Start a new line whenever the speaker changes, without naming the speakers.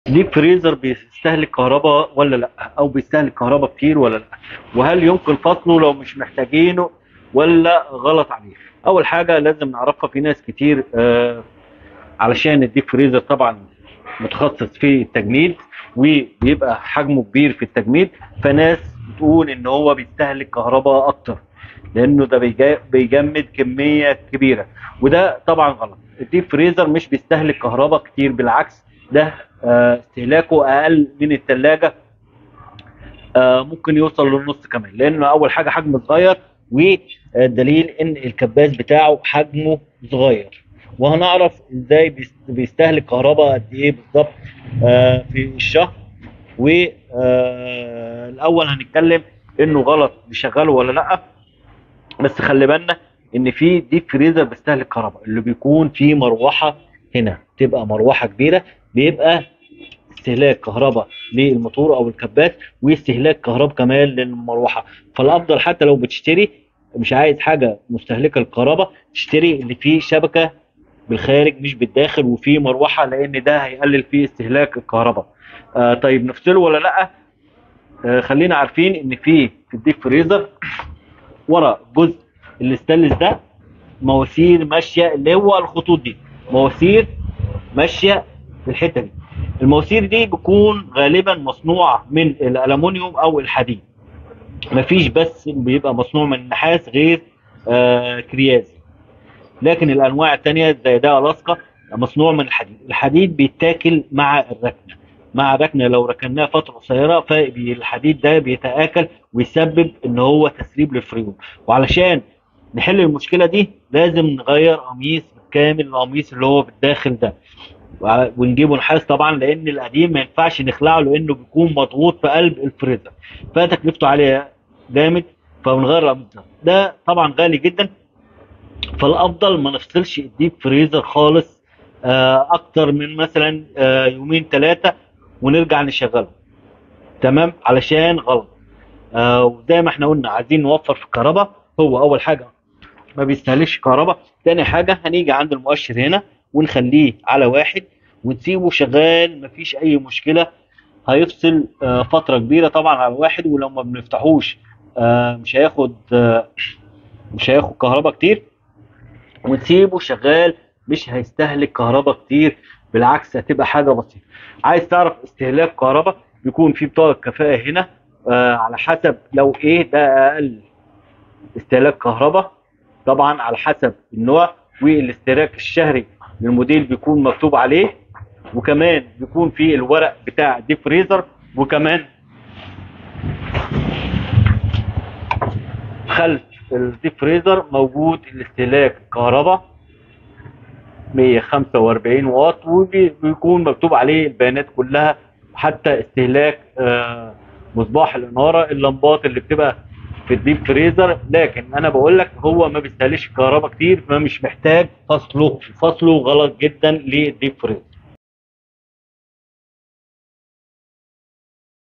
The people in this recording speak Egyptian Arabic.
ديب فريزر بيستهلك كهرباء ولا لا او بيستهلك كهرباء كتير ولا لا وهل يمكن فصله لو مش محتاجينه ولا غلط عليه اول حاجه لازم نعرفها في ناس كتير آه علشان الديب فريزر طبعا متخصص في التجميد وبيبقى حجمه كبير في التجميد فناس بتقول ان هو بيستهلك كهرباء اكتر لانه ده بيجا- بيجمد كميه كبيره وده طبعا غلط الديب فريزر مش بيستهلك كهرباء كتير بالعكس ده آه، استهلاكه اقل من الثلاجه ممكن يوصل للنص كمان لانه اول حاجه حجم صغير والدليل ان الكباس بتاعه حجمه صغير وهنعرف ازاي بيست- بيستهلك كهرباء قد ايه بالظبط آه، في الشهر والاول هنتكلم انه غلط نشغله ولا لا بس خلي بالنا ان في ديب فريزر بيستهلك كهرباء اللي بيكون فيه مروحه هنا تبقى مروحه كبيره بيبقى استهلاك كهرباء للموتور او الكبات واستهلاك كهرباء كمان للمروحه فالافضل حتى لو بتشتري مش عايز حاجه مستهلكه للكهرباء تشتري اللي فيه شبكه بالخارج مش بالداخل وفيه مروحه لان ده هيقلل فيه استهلاك الكهرباء آه طيب نفصله ولا لا آه خلينا عارفين ان في في الديب فريزر ورا جزء الاستانلس ده مواسير ماشيه اللي هو الخطوط دي مواسير ماشيه في الحته دي المواسير دي بتكون غالبا مصنوعه من الالومنيوم او الحديد مفيش بس بيبقى مصنوع من النحاس غير آه كريازي لكن الانواع التانية زي ده الاسكا مصنوع من الحديد الحديد بيتاكل مع الركنه مع الركنه لو ركناه فتره قصيره فالحديد ده بيتاكل ويسبب ان هو تسريب للفريون وعلشان نحل المشكله دي لازم نغير قميص كامل القميص اللي هو بالداخل ده وع- ونجيبه نحاس طبعا لان القديم ما ينفعش نخلعه لانه بيكون مضغوط في قلب الفريزر فتكلفته عاليه جامد فبنغير القميص ده ده طبعا غالي جدا فالافضل ما نفصلش الديب فريزر خالص آه، اكتر من مثلا آه، يومين ثلاثه ونرجع نشغله تمام علشان غلط آه، وزي ما احنا قلنا عايزين نوفر في الكهرباء هو اول حاجه ما بيستهلكش كهرباء تاني حاجه هنيجي عند المؤشر هنا ونخليه على واحد ونسيبه شغال مفيش اي مشكله هيفصل آه، فتره كبيره طبعا على واحد ولو ما بنفتحوش آه، مش هياخد آه، مش هياخد كهرباء كتير ونسيبه شغال مش هيستهلك كهرباء كتير بالعكس هتبقى حاجه بسيطه عايز تعرف استهلاك كهرباء بيكون في بطاقه كفاءه هنا آه على حسب لو ايه ده اقل استهلاك كهرباء طبعا على حسب النوع والاستهلاك الشهري للموديل بيكون مكتوب عليه وكمان بيكون في الورق بتاع الديب فريزر وكمان خلف الديب فريزر موجود الاستهلاك الكهرباء 145 واط وبيكون مكتوب عليه البيانات كلها حتى استهلاك آه، مصباح الاناره اللمبات اللي بتبقى في الديب فريزر لكن انا بقول لك هو ما بيستهلكش كهرباء كتير فمش محتاج فصله فصله غلط جدا للديب فريزر